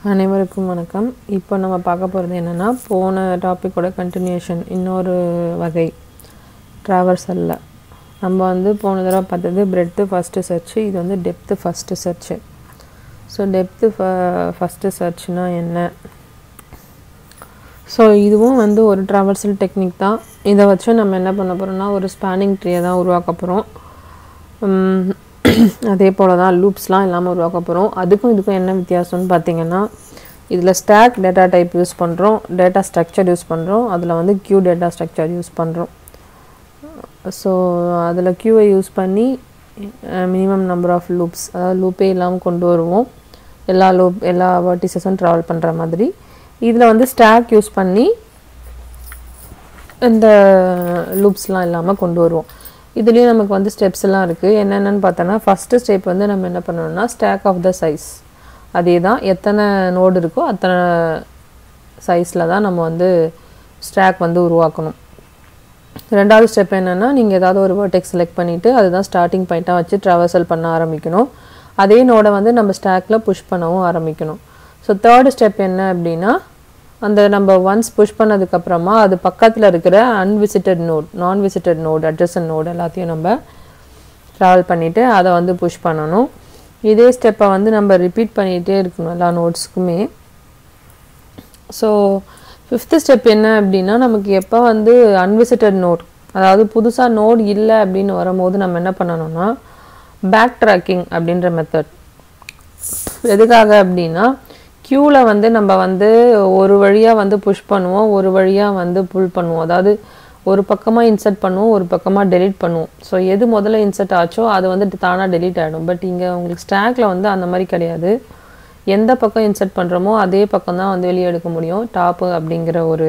அனைவருக்கும் வணக்கம் இப்போ நம்ம பார்க்க போகிறது என்னென்னா போன டாப்பிக்கோட கண்டினியூஷன் இன்னொரு வகை ட்ராவர்சலில் நம்ம வந்து போன தடவை பார்த்தது பிரெட்டு ஃபஸ்ட்டு சர்ச்சு இது வந்து depth first search so depth ஃப ஃபஸ்ட்டு சர்ச்னா என்ன ஸோ இதுவும் வந்து ஒரு ட்ராவர்சல் டெக்னிக் தான் இதை வச்சு நம்ம என்ன பண்ண போகிறோம்னா ஒரு ஸ்பேனிங் ட்ரீயை தான் உருவாக்க போகிறோம் அதே போல் தான் லூப்ஸ்லாம் இல்லாமல் உருவாக்க போகிறோம் அதுக்கும் இதுக்கும் என்ன வித்தியாசம்னு பார்த்தீங்கன்னா இதில் ஸ்டாக் டேட்டா டைப் யூஸ் பண்ணுறோம் டேட்டா ஸ்ட்ரக்சர் யூஸ் பண்ணுறோம் அதில் வந்து க்யூ டேட்டா ஸ்ட்ரக்சர் யூஸ் பண்ணுறோம் ஸோ அதில் க்யூவை யூஸ் பண்ணி மினிமம் நம்பர் ஆஃப் லூப்ஸ் அதாவது லூப்பே இல்லாமல் கொண்டு வருவோம் எல்லா லூப் எல்லா வர்டிசஸும் ட்ராவல் பண்ணுற மாதிரி இதில் வந்து ஸ்டாக் யூஸ் பண்ணி இந்த லூப்ஸ்லாம் இல்லாமல் கொண்டு வருவோம் இதுலேயும் நமக்கு வந்து ஸ்டெப்ஸ் எல்லாம் இருக்குது என்னென்னு பார்த்தோன்னா ஃபஸ்ட்டு ஸ்டெப் வந்து நம்ம என்ன பண்ணணும்னா ஸ்டாக் ஆஃப் த சைஸ் அதே தான் எத்தனை நோடு இருக்கோ அத்தனை சைஸில் தான் நம்ம வந்து ஸ்டாக் வந்து உருவாக்கணும் ரெண்டாவது ஸ்டெப் என்னென்னா நீங்கள் ஏதாவது ஒரு வேர்டெக்ஸ் செலக்ட் பண்ணிவிட்டு அதுதான் ஸ்டார்டிங் பாயிண்ட்டாக வச்சு ட்ராவர்சல் பண்ண ஆரம்பிக்கணும் அதே நோடை வந்து நம்ம ஸ்டாக்கில் புஷ் பண்ணவும் ஆரம்பிக்கணும் ஸோ தேர்டு ஸ்டெப் என்ன அப்படின்னா அந்த நம்ம ஒன்ஸ் புஷ் பண்ணதுக்கப்புறமா அது பக்கத்தில் இருக்கிற unvisited node non visited node adjacent node எல்லாத்தையும் நம்ம ட்ராவல் பண்ணிவிட்டு அதை வந்து புஷ் பண்ணணும் இதே ஸ்டெப்பை வந்து நம்ம ரிப்பீட் பண்ணிகிட்டே இருக்கணும் எல்லா நோட்ஸுக்குமே ஸோ ஃபிஃப்த்து ஸ்டெப் என்ன அப்படின்னா நமக்கு எப்போ வந்து அன்விசிட்டட் நோட் அதாவது புதுசாக நோட் இல்லை அப்படின்னு வரும்போது நம்ம என்ன பண்ணணும்னா பேக் ட்ராக்கிங் அப்படின்ற மெத்தட் எதுக்காக அப்படின்னா க்யூவில் வந்து நம்ம வந்து ஒரு வழியாக வந்து புஷ் பண்ணுவோம் ஒரு வழியாக வந்து புல் பண்ணுவோம் அதாவது ஒரு பக்கமாக இன்சர்ட் பண்ணுவோம் ஒரு பக்கமாக டெலிட் பண்ணுவோம் ஸோ எது முதல்ல இன்சர்ட் ஆச்சோ அது வந்து தானாக டெலிட் ஆகிடும் பட் இங்கே உங்களுக்கு ஸ்டாக்கில் வந்து அந்த மாதிரி கிடையாது எந்த பக்கம் இன்சர்ட் பண்ணுறோமோ அதே பக்கம் தான் வந்து வெளியே எடுக்க முடியும் டாப்பு அப்படிங்கிற ஒரு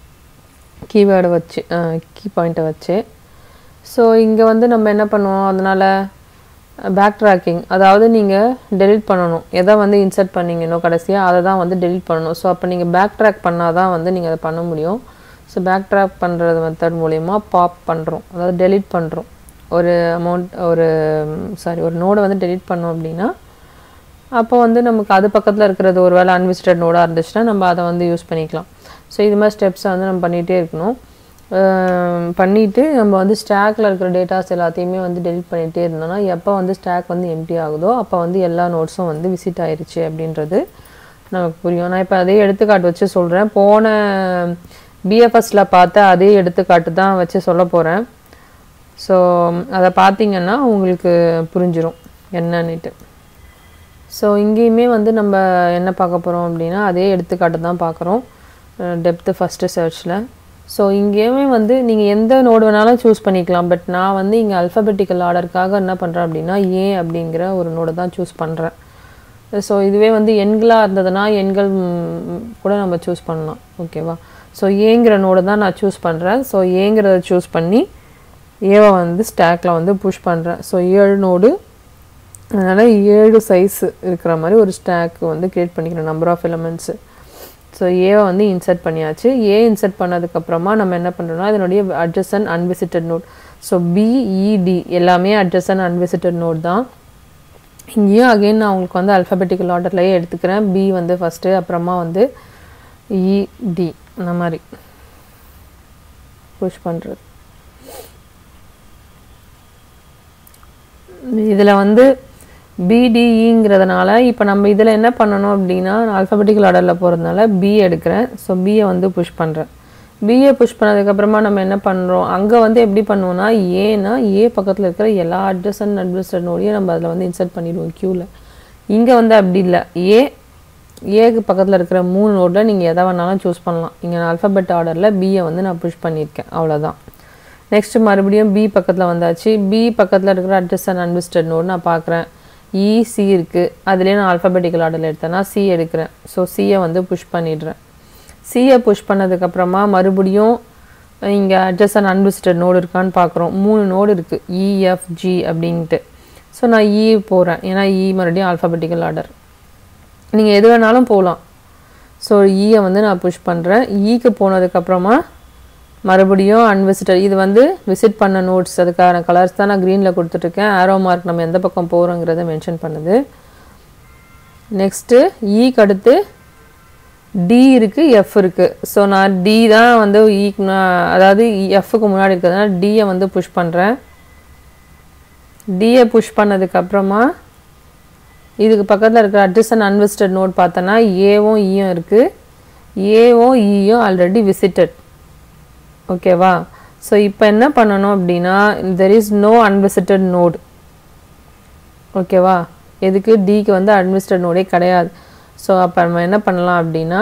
கீவேர்டை வச்சு கீ பாயிண்ட்டை வச்சு ஸோ இங்கே வந்து நம்ம என்ன பண்ணுவோம் அதனால் பேக் ட்ராக்கிங் அதாவது நீங்கள் டெலிட் பண்ணணும் எதை வந்து இன்சர்ட் பண்ணீங்கன்னோ கடைசியாக அதை தான் வந்து டெலிட் பண்ணணும் ஸோ அப்போ நீங்கள் பேக் ட்ராக் பண்ணால் தான் வந்து நீங்கள் அதை பண்ண முடியும் ஸோ பேக் ட்ராக் பண்ணுறது மெத்தட் மூலிமா பாப் பண்ணுறோம் அதாவது டெலிட் பண்ணுறோம் ஒரு அமௌண்ட் ஒரு சாரி ஒரு நோடை வந்து டெலிட் பண்ணோம் அப்படின்னா அப்போ வந்து நமக்கு அது பக்கத்தில் இருக்கிறது ஒரு வேளை அன்விசிட்டட் நோடாக இருந்துச்சுன்னா நம்ம அதை வந்து யூஸ் பண்ணிக்கலாம் ஸோ இது மாதிரி ஸ்டெப்ஸை வந்து நம்ம பண்ணிகிட்டே இருக்கணும் பண்ணிவிட்டு நம்ம வந்து ஸ்டாக்கில் இருக்கிற டேட்டாஸ் எல்லாத்தையுமே வந்து டெலிட் பண்ணிகிட்டே இருந்தோம்னா எப்போ வந்து ஸ்டாக் வந்து எம்டி ஆகுதோ அப்போ வந்து எல்லா நோட்ஸும் வந்து விசிட் ஆயிடுச்சு அப்படின்றது நமக்கு புரியும் நான் இப்போ அதே எடுத்துக்காட்டு வச்சு சொல்கிறேன் போன பிஎஃப்எஸில் பார்த்த அதே எடுத்துக்காட்டு தான் வச்சு சொல்ல போகிறேன் ஸோ அதை பார்த்தீங்கன்னா உங்களுக்கு புரிஞ்சிடும் என்னன்னுட்டு ஸோ இங்கேயுமே வந்து நம்ம என்ன பார்க்க போகிறோம் அப்படின்னா அதே எடுத்துக்காட்டு தான் பார்க்குறோம் டெப்த்து ஃபஸ்ட்டு சர்ச்சில் ஸோ இங்கேயுமே வந்து நீங்கள் எந்த நோடு வேணாலும் சூஸ் பண்ணிக்கலாம் பட் நான் வந்து இங்கே அல்ஃபபெட்டிக்கல் ஆர்டருக்காக என்ன பண்ணுறேன் அப்படின்னா ஏ அப்படிங்கிற ஒரு நோடு தான் சூஸ் பண்ணுறேன் ஸோ இதுவே வந்து எண்களாக இருந்ததுன்னா எண்கள் கூட நம்ம சூஸ் பண்ணலாம் ஓகேவா ஸோ ஏங்கிற நோடு தான் நான் சூஸ் பண்ணுறேன் ஸோ ஏங்கிறத சூஸ் பண்ணி ஏவை வந்து ஸ்டாக்கில் வந்து புஷ் பண்ணுறேன் ஸோ ஏழு நோடு அதனால் ஏழு சைஸ் இருக்கிற மாதிரி ஒரு ஸ்டாக் வந்து க்ரியேட் பண்ணிக்கிறேன் நம்பர் ஆஃப் எலமெண்ட்ஸு ஸோ ஏவை வந்து இன்சர்ட் பண்ணியாச்சு ஏ இன்சர்ட் பண்ணதுக்கப்புறமா நம்ம என்ன பண்ணுறோம்னா இதனுடைய adjacent unvisited node so B E D எல்லாமே அட்ரஸன் அன்விசிட்டட் நோட் தான் இங்கேயும் அகெயின் நான் உங்களுக்கு வந்து அல்ஃபபெட்டிக்கல் ஆர்டர்லேயே எடுத்துக்கிறேன் பி வந்து ஃபஸ்ட்டு அப்புறமா வந்து இடி அந்த மாதிரி புஷ் பண்ணுறது இதில் வந்து பிடிஇங்கிறதுனால இப்போ நம்ம இதில் என்ன பண்ணணும் அப்படின்னா ஆல்ஃபபெட்டிக்கல் ஆர்டரில் போகிறதுனால பி எடுக்கிறேன் ஸோ பியை வந்து புஷ் பண்ணுறேன் பிஏ புஷ் பண்ணதுக்கப்புறமா நம்ம என்ன பண்ணுறோம் அங்கே வந்து எப்படி பண்ணுவோம்னா ஏன்னா ஏ பக்கத்தில் இருக்கிற எல்லா அட்ரஸ் அண்ட் அட்ரஸ்டர் நோடையும் நம்ம அதில் வந்து இன்சர்ட் பண்ணிடுவோம் க்யூவில் இங்கே வந்து அப்படி இல்லை ஏ ஏக்கு பக்கத்தில் இருக்கிற மூணு நோட்டில் நீங்கள் எதை வேணாலும் சூஸ் பண்ணலாம் இங்கே நான் அல்ஃபபெட் ஆர்டரில் பியை வந்து நான் புஷ் பண்ணியிருக்கேன் அவ்வளோதான் நெக்ஸ்ட் மறுபடியும் பி பக்கத்தில் வந்தாச்சு பி பக்கத்தில் இருக்கிற அட்ரஸ் அண்ட் அன்விஸ்டட் நோடு நான் பார்க்குறேன் இ சி இருக்குது அதுலேயே நான் ஆல்ஃபபெட்டிக்கல் ஆர்டரில் எடுத்தேன்னா சி எடுக்கிறேன் ஸோ சியை வந்து புஷ் பண்ணிடுறேன் சியை புஷ் பண்ணதுக்கப்புறமா மறுபடியும் இங்கே அட்ரஸ் அண்ட் அன்விசிட்டட் நோடு இருக்கான்னு பார்க்குறோம் மூணு நோடு இருக்குது இஎஃப்ஜி அப்படின்ட்டு ஸோ நான் இ போகிறேன் ஏன்னா இ மறுபடியும் ஆல்ஃபபெட்டிக்கல் ஆர்டர் நீங்கள் எது வேணாலும் போகலாம் ஸோ ஈயை வந்து நான் புஷ் பண்ணுறேன் ஈக்கு போனதுக்கப்புறமா மறுபடியும் அன்விசிட்டட் இது வந்து விசிட் பண்ண நோட்ஸ் அதுக்கான கலர்ஸ் தான் நான் க்ரீனில் கொடுத்துட்ருக்கேன் ஆரோ மார்க் நம்ம எந்த பக்கம் போகிறோங்கிறத மென்ஷன் பண்ணுது நெக்ஸ்ட்டு ஈக்கு அடுத்து டி இருக்குது எஃப் இருக்குது ஸோ நான் டி தான் வந்து ஈக்கு அதாவது எஃப்க்கு முன்னாடி இருக்கிறதுனால டியை வந்து புஷ் பண்ணுறேன் டியை புஷ் பண்ணதுக்கப்புறமா இதுக்கு பக்கத்தில் இருக்கிற அட்ஜஸ்டன் அன்விசிட்டட் நோட் பார்த்தோன்னா ஏவும் ஈயும் இருக்குது ஏவும் ஈயும் ஆல்ரெடி விசிட்டட் ஓகேவா ஸோ இப்போ என்ன பண்ணணும் அப்படின்னா there is no unvisited node ஓகேவா எதுக்கு டிக்கு வந்து அட்மினிஸ்டர் நோடே கிடையாது ஸோ அப்போ நம்ம என்ன பண்ணலாம் அப்படின்னா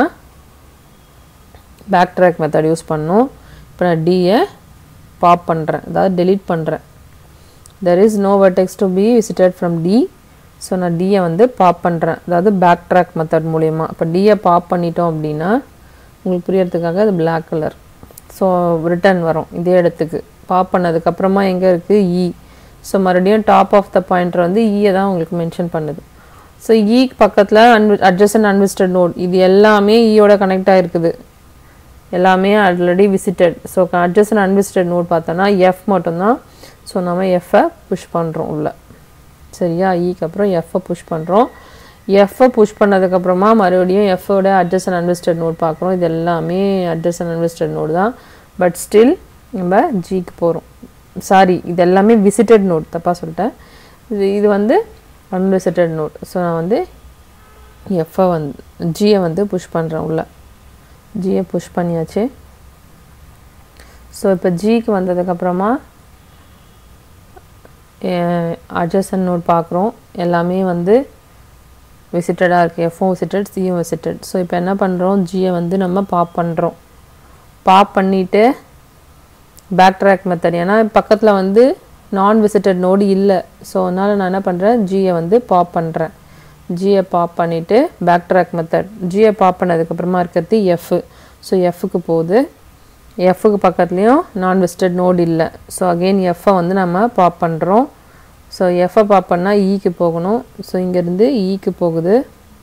பேக் ட்ராக் மெத்தட் யூஸ் பண்ணணும் இப்போ நான் டியை பாப் பண்ணுறேன் அதாவது டெலீட் பண்ணுறேன் there is no vertex to be visited from D so நான் டியை வந்து பாப் பண்ணுறேன் அதாவது பேக் ட்ராக் மெத்தட் மூலியமாக இப்போ டியை பாப் பண்ணிட்டோம் அப்படின்னா உங்களுக்கு புரியறதுக்காக அது பிளாக் கலர் ஸோ ரிட்டர்ன் வரும் இதே இடத்துக்கு பாப் பண்ணதுக்கப்புறமா எங்கே இருக்குது இ ஸோ மறுபடியும் டாப் ஆஃப் த பாயிண்டர் வந்து ஈயை தான் உங்களுக்கு மென்ஷன் பண்ணுது ஸோ இ பக்கத்தில் அன்வி அட்ஜஸ்டன் அன்விசிட்டட் நோட் இது எல்லாமே ஈயோட கனெக்ட் ஆகிருக்குது எல்லாமே already visited so adjacent unvisited node பார்த்தோன்னா எஃப் மட்டும்தான் ஸோ நம்ம எஃப்பை புஷ் பண்ணுறோம் உள்ள சரியா ஈக்கு அப்புறம் எஃப்பை புஷ் பண்ணுறோம் எஃப்பை புஷ் பண்ணதுக்கப்புறமா மறுபடியும் எஃப்போட அட்ஜஸ்டன் அன்விசிட்டட் நோட் பார்க்குறோம் இது எல்லாமே அட்ஜஸ்டன் அன்விசிட்டட் நோட் தான் பட் ஸ்டில் நம்ம ஜிக்கு போகிறோம் சாரி இது எல்லாமே விசிட்டட் நோட் தப்பாக சொல்லிட்டேன் இது இது வந்து அன்விசிட்டட் நோட் ஸோ நான் வந்து எஃப்ஐ வந்து ஜியை வந்து புஷ் பண்ணுறேன் உள்ள ஜியை புஷ் பண்ணியாச்சு ஸோ இப்போ ஜிக்கு வந்ததுக்கப்புறமா அட்ஜஸ்டன் நோட் பார்க்குறோம் எல்லாமே வந்து விசிட்டடாக இருக்குது எஃப்ஓ விசிட்டட் சியும் விசிட்டட் ஸோ இப்போ என்ன பண்ணுறோம் ஜியை வந்து நம்ம பாப் பண்ணுறோம் பாப் பண்ணிவிட்டு பேக் ட்ராக் மெத்தட் ஏன்னா பக்கத்தில் வந்து நான் விசிட்டட் நோடு இல்லை ஸோ அதனால் நான் என்ன பண்ணுறேன் ஜியை வந்து பாப் பண்ணுறேன் ஜியை பாப் பண்ணிவிட்டு பேக் ட்ராக் மெத்தட் ஜியை பாப் பண்ணதுக்கப்புறமா இருக்கிறது எஃப் ஸோ எஃப்க்கு போகுது எஃப்க்கு பக்கத்துலேயும் நான் விசிட்டட் நோடு இல்லை ஸோ அகெயின் எஃப்பை வந்து நம்ம பாப் பண்ணுறோம் ஸோ எஃப்ஐ பாப் பண்ணால் ஈக்கு போகணும் ஸோ இங்கேருந்து ஈக்கு போகுது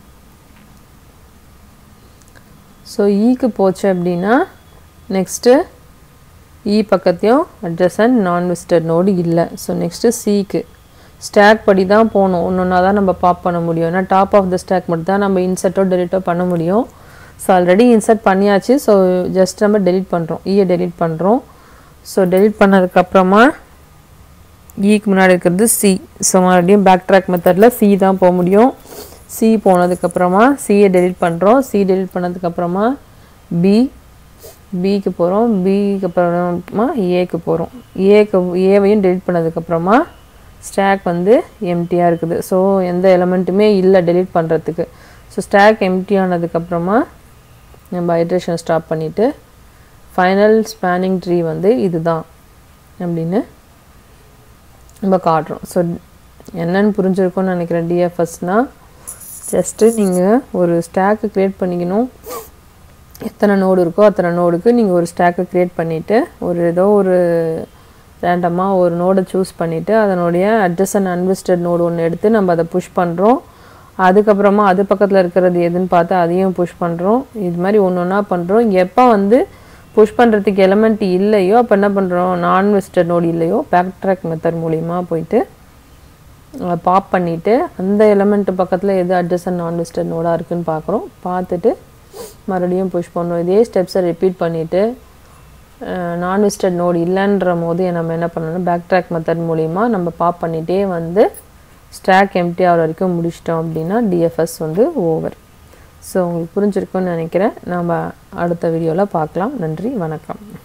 ஸோ ஈக்கு போச்சு அப்படின்னா நெக்ஸ்ட்டு இ பக்கத்தையும் அட்ஜசன் நான் விசிட்டட் நோடு இல்லை ஸோ நெக்ஸ்ட்டு சிக்கு ஸ்டாக் படி தான் போகணும் ஒன்று ஒன்றா தான் நம்ம பாப் பண்ண முடியும் ஏன்னா டாப் ஆஃப் த ஸ்டாக் மட்டும் தான் நம்ம இன்சர்ட்டோ டெலிட்டோ பண்ண முடியும் ஸோ ஆல்ரெடி இன்சர்ட் பண்ணியாச்சு ஸோ ஜஸ்ட் நம்ம டெலிட் பண்ணுறோம் ஈயை டெலிட் பண்ணுறோம் ஸோ டெலிட் பண்ணதுக்கப்புறமா ஈக்கு முன்னாடி இருக்கிறது சி ஸோ மறுபடியும் பேக் ட்ராக் மெத்தடில் சி தான் போக முடியும் சி போனதுக்கப்புறமா சியை டெலிட் பண்ணுறோம் சி டெலிட் பண்ணதுக்கப்புறமா பி பிக்கு போகிறோம் பிக்கு அப்புறமா ஏக்கு போகிறோம் ஏக்கு ஏவையும் டெலிட் பண்ணதுக்கப்புறமா ஸ்டாக் வந்து எம்டியாக இருக்குது ஸோ எந்த எலமெண்ட்டுமே இல்லை டெலிட் பண்ணுறதுக்கு ஸோ ஸ்டாக் எம்டி ஆனதுக்கப்புறமா நம்ம ஹைட்ரேஷன் ஸ்டாப் பண்ணிவிட்டு ஃபைனல் ஸ்பேனிங் ட்ரீ வந்து இதுதான் அப்படின்னு நம்ம காட்டுறோம் ஸோ என்னன்னு புரிஞ்சிருக்கும்னு நினைக்கிறேன் டிஎஃப்எஸ்னால் ஜஸ்ட்டு நீங்கள் ஒரு ஸ்டாக்கு க்ரியேட் பண்ணிக்கணும் எத்தனை நோடு இருக்கோ அத்தனை நோடுக்கு நீங்கள் ஒரு ஸ்டாக்கை க்ரியேட் பண்ணிவிட்டு ஒரு ஏதோ ஒரு ரேண்டமாக ஒரு நோடை சூஸ் பண்ணிவிட்டு அதனுடைய அட்ஜஸ்டன் அன்விஸ்டட் நோடு ஒன்று எடுத்து நம்ம அதை புஷ் பண்ணுறோம் அதுக்கப்புறமா அது பக்கத்தில் இருக்கிறது எதுன்னு பார்த்து அதையும் புஷ் பண்ணுறோம் இது மாதிரி ஒன்று ஒன்றா பண்ணுறோம் எப்போ வந்து புஷ் பண்ணுறதுக்கு எலமெண்ட் இல்லையோ அப்போ என்ன பண்ணுறோம் நான் விசிட்டட் நோடு இல்லையோ பேக் ட்ராக் மெத்தட் மூலிமா போயிட்டு பாப் பண்ணிவிட்டு அந்த எலமெண்ட் பக்கத்தில் எது அட்ஜஸ்டன் நான் விசிட்டட் நோடாக இருக்குன்னு பார்க்குறோம் பார்த்துட்டு மறுபடியும் புஷ் பண்ணுவோம் இதே ஸ்டெப்ஸை ரிப்பீட் பண்ணிவிட்டு நான் விசிட்டட் நோடு இல்லைன்ற போது நம்ம என்ன பண்ணணும் பேக் ட்ராக் மெத்தட் மூலிமா நம்ம பாப் பண்ணிகிட்டே வந்து ஸ்டாக் எம்டி ஆகிற வரைக்கும் முடிச்சிட்டோம் அப்படின்னா டிஎஃப்எஸ் வந்து ஓவர் ஸோ உங்களுக்கு புரிஞ்சிருக்குன்னு நினைக்கிறேன் நம்ம அடுத்த வீடியோவில் பார்க்கலாம் நன்றி வணக்கம்